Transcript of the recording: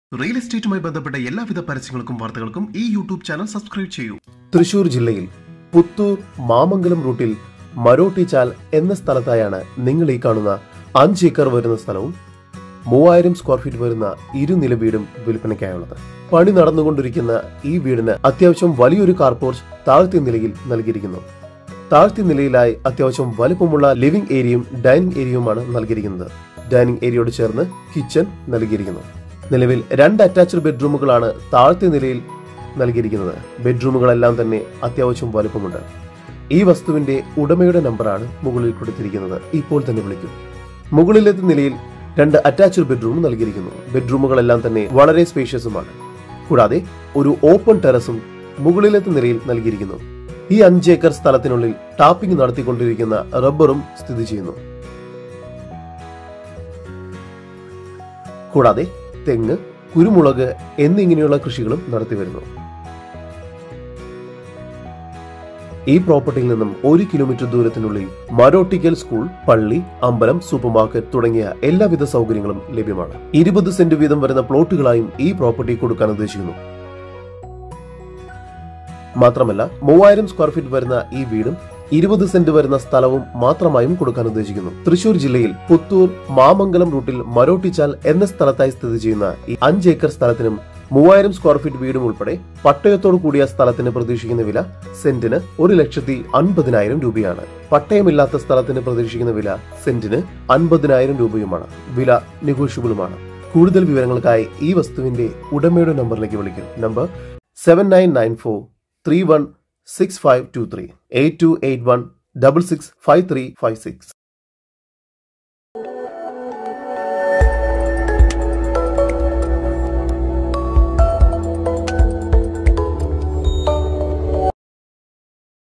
real എസ്റ്റേറ്റുമായി ബന്ധപ്പെട്ട എല്ലാവിധ പരസ്യങ്ങൾക്കും വാർത്തകൾക്കും ഈ യൂട്യൂബ് ചാനൽ സബ്സ്ക്രൈബ് ചെയ്യൂ തൃശൂർ ജില്ലയിൽ പുത്തൂർ മാമംഗലം റൂട്ടിൽ മരോട്ടിച്ചാൽ എന്ന സ്ഥലത്തായാണ് നിങ്ങൾ ഈ കാണുന്ന അഞ്ച് ഏക്കർ വരുന്ന സ്ഥലവും മൂവായിരം സ്ക്വയർ ഫീറ്റ് വരുന്ന ഇരുനില വീടും വിൽപ്പനയ്ക്കായുള്ളത് പണി നടന്നുകൊണ്ടിരിക്കുന്ന ഈ വീടിന് അത്യാവശ്യം വലിയൊരു കാർ പോർച്ച് താഴ്ത്തിയ നിലയിൽ നൽകിയിരിക്കുന്നു താഴ്ത്തിയ നിലയിലായി അത്യാവശ്യം വലുപ്പമുള്ള ലിവിംഗ് ഏരിയയും ഡൈനിങ് ഏരിയയുമാണ് നൽകിയിരിക്കുന്നത് ഡൈനിങ് ഏരിയയോട് ചേർന്ന് കിച്ചൺ നൽകിയിരിക്കുന്നു നിലവിൽ രണ്ട് അറ്റാച്ച്ഡ് ബെഡ്റൂമുകളാണ് താഴ്ത്തിയ നിലയിൽ നൽകിയിരിക്കുന്നത് ബെഡ്റൂമുകളെല്ലാം തന്നെ അത്യാവശ്യം വലുപ്പമുണ്ട് ഈ വസ്തുവിന്റെ ഉടമയുടെ നമ്പറാണ് മുകളിൽ കൊടുത്തിരിക്കുന്നത് ഇപ്പോൾ തന്നെ വിളിക്കും മുകളിലത്തെ നിലയിൽ രണ്ട് അറ്റാച്ച്ഡ് ബെഡ്റൂം നൽകിയിരിക്കുന്നു ബെഡ്റൂമുകളെല്ലാം തന്നെ വളരെ സ്പേഷ്യസുമാണ് കൂടാതെ ഒരു ഓപ്പൺ ടെറസും മുകളിലത്തെ നിലയിൽ നൽകിയിരിക്കുന്നു ഈ അഞ്ച് ഏക്കർ സ്ഥലത്തിനുള്ളിൽ ടാപ്പിംഗ് നടത്തിക്കൊണ്ടിരിക്കുന്ന റബ്ബറും സ്ഥിതി ചെയ്യുന്നു കൂടാതെ തെങ്ങ് കുരുമുളക് എന്നിങ്ങനെയുള്ള കൃഷികളും നടത്തിവരുന്നു ഈ പ്രോപ്പർട്ടിയിൽ നിന്നും ഒരു കിലോമീറ്റർ ദൂരത്തിനുള്ളിൽ മരോട്ടിക്കൽ സ്കൂൾ പള്ളി അമ്പലം സൂപ്പർ മാർക്കറ്റ് തുടങ്ങിയ എല്ലാവിധ സൗകര്യങ്ങളും ലഭ്യമാണ് ഇരുപത് സെന്റ് വീതം വരുന്ന പ്ലോട്ടുകളായും ഈ പ്രോപ്പർട്ടി കൊടുക്കാൻ ഉദ്ദേശിക്കുന്നു മാത്രമല്ല മൂവായിരം സ്ക്വയർ ഫീറ്റ് വരുന്ന ഈ വീടും ഇരുപത് സെന്റ് വരുന്ന സ്ഥലവും മാത്രമായും കൊടുക്കാൻ ഉദ്ദേശിക്കുന്നു തൃശൂർ ജില്ലയിൽ പുത്തൂർ മാമംഗലം റൂട്ടിൽ മരോട്ടിച്ചാൽ എന്ന സ്ഥലത്തായി സ്ഥിതി ചെയ്യുന്ന ഈ അഞ്ച് ഏക്കർ സ്ഥലത്തിനും മൂവായിരം സ്ക്വയർ ഫീറ്റ് വീടും ഉൾപ്പെടെ പട്ടയത്തോടു കൂടിയ സ്ഥലത്തിന് പ്രതീക്ഷിക്കുന്ന വില സെന്റിന് ഒരു ലക്ഷത്തി അൻപതിനായിരം രൂപയാണ് പട്ടയമില്ലാത്ത സ്ഥലത്തിന് പ്രതീക്ഷിക്കുന്ന വില സെന്റിന് അൻപതിനായിരം രൂപയുമാണ് വില നെഗോഷ്യബിളുമാണ് കൂടുതൽ വിവരങ്ങൾക്കായി ഈ വസ്തുവിന്റെ ഉടമയുടെ നമ്പറിലേക്ക് വിളിക്കും number seven nine nine four three one six five two three eight two eight one double six five three five six